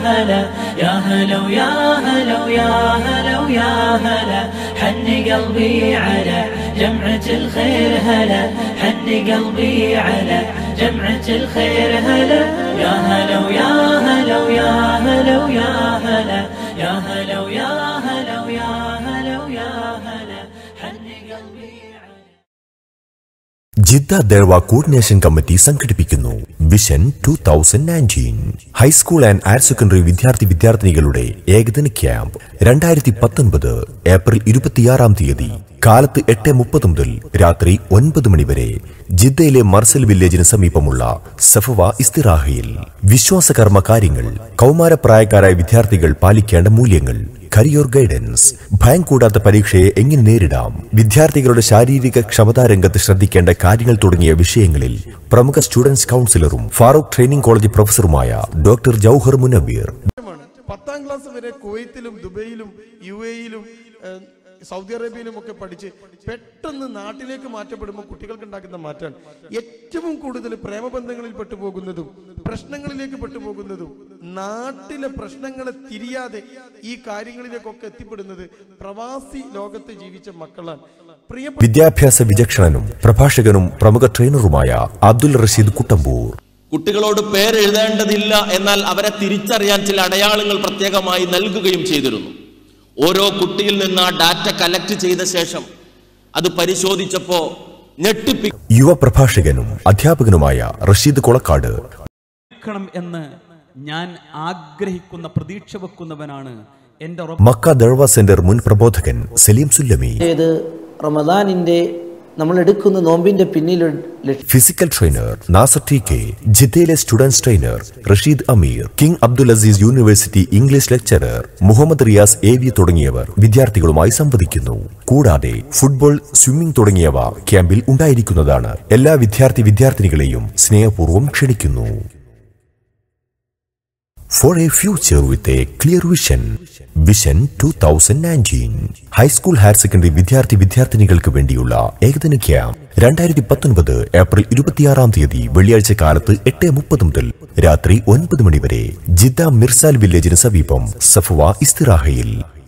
هلا يا هلا ويا هلا ويا هلا ويا هلا حن قلبي على جمعة الخير هلا حن قلبي على جمعة الخير هلا يا هلا ويا هلا ويا هلا ويا هلا يا هلا ويا هلا ويا هلا ويا هلا حن قلبي على Jeddah ദേഴ്വ coordination committee സംഘടിപ്പിക്കുന്നു vision two thousand nineteen high school and higher secondary വിദ്യാർത്ഥി വിദ്യാർത്ഥിനികളുടെ ഏകദിന ക്യാമ്പ് രണ്ടായിരത്തി പത്തൊൻപത് ഏപ്രിൽ ഇരുപത്തിയാറാം തീയതി കാലത്ത് എട്ട് മുപ്പത് മുതൽ രാത്രി ഒൻപത് മണി വരെ ജിദ്ദയിലെ മർസൽ വില്ലേജിന് സമീപമുള്ള സഫവ ഇസ്തിറാഹയിൽ വിശ്വാസകർമ്മ കാര്യങ്ങൾ കൗമാരപ്രായക്കാരായ വിദ്യാർത്ഥികൾ പാലിക്കേണ്ട മൂല്യങ്ങൾ കരിയർ ഗൈഡൻസ് ഭയം കൂടാത്ത പരീക്ഷയെ എങ്ങനെ നേരിടാം വിദ്യാർത്ഥികളുടെ ശാരീരിക ക്ഷമതാ രംഗത്ത് ശ്രദ്ധിക്കേണ്ട കാര്യങ്ങൾ തുടങ്ങിയ വിഷയങ്ങളിൽ പ്രമുഖ സ്റ്റുഡൻസ് കൗൺസിലറും ഫാറൂഖ് ട്രെയിനിംഗ് കോളേജ് പ്രൊഫസറുമായ ഡോക്ടർ ജൌഹർ മുനബീർ ആണ് പത്താം ക്ലാസ് വരെ കുവൈത്തിലും ദുബൈയിലും യു എയിലും ഏഹ്, സൗദി അറേബ്യയിലും ഒക്കെ പഠിച്ച് പെട്ടെന്ന് നാട്ടിലേക്ക് മാറ്റപ്പെടുമ്പോൾ കുട്ടികൾക്ക് ഉണ്ടാക്കുന്ന മാറ്റാണ് ഏറ്റവും കൂടുതൽ പ്രേമബന്ധങ്ങളിൽ പെട്ടുപോകുന്നതും പ്രശ്നങ്ങളിലേക്ക് പെട്ടുപോകുന്നതും നാട്ടിലെ പ്രശ്നങ്ങളെ തിരിയാതെ ഈ കാര്യങ്ങളിലേക്കൊക്കെ എത്തിപ്പെടുന്നത് പ്രവാസി ലോകത്ത് ജീവിച്ച മക്കളാണ് പ്രിയപ്പെട്ട വിദ്യാഭ്യാസ വിചക്ഷണനും പ്രഭാഷകനും പ്രമുഖ ട്രെയിനറുമായ അബ്ദുൽ റഷീദ് കുട്ടമ്പൂർ കുട്ടികളോട് പേരെഴുതേണ്ടതില്ല എന്നാൽ അവരെ തിരിച്ചറിയാൻ ചില അടയാളങ്ങൾ പ്രത്യേകമായി നൽകുകയും ചെയ്തിരുന്നു ഓരോ കുട്ടിയിൽ നിന്ന് ആ ഡാറ്റ കലക്ട് ചെയ്ത ശേഷം അത് പരിശോധിച്ചപ്പോ ഞെട്ടിപ്പി യുവ പ്രഭാഷകനും അധ്യാപകനുമായ റഷീദ് കൊളക്കാട് ക്കണം എന്ന് ഞാൻ ആഗ്രഹിക്കുന്ന പ്രതീക്ഷ വെക്കുന്നവനാണ് എൻ്റെ റബ്ബ് മക്ക ദഴ്വ സെന്റർ മുൻ പ്രബോധകൻ സലീം സുല്ലമി ഇത് റമദാനിന്റെ നമ്മൾ എടുക്കുന്ന നോമ്പിന്റെ പിന്നിൽ ലക്ഷ്യം physical trainer Nasar T K ജിദ്ദയിലെ students trainer Rasheed Ameer king Abdul Aziz university English lecturer Muhammad Riyas A V തുടങ്ങിയവർ വിദ്യാർത്ഥികളുമായി സംവദിക്കുന്നു കൂടാതെ ഫുട്ബോൾ സ്വിമ്മിംഗ് തുടങ്ങിയവ ക്യാമ്പിൽ ഉണ്ടായിരിക്കുന്നതാണ് എല്ലാ വിദ്യാർത്ഥി വിദ്യാർത്ഥിനികളെയും സ്നേഹപൂർവ്വം ക്ഷണിക്കുന്നു for a future with a clear vision vision two thousand nineteen high school higher secondary വിദ്യാർത്ഥി വിദ്യാർത്ഥിനികൾക്ക് വേണ്ടിയുള്ള ഏകദിന ക്യാമ്പ് രണ്ടായിരത്തി പത്തൊൻപത് ഏപ്രിൽ ഇരുപത്തിയാറാം തീയതി വെള്ളിയാഴ്ച കാലത്ത് എട്ട് മുപ്പത് മുതൽ രാത്രി ഒൻപത് മണി വരെ ജിദ്ദ മിർസാൽ വില്ലേജിന് സമീപം സഫവ ഇസ്തിറാഹയിൽ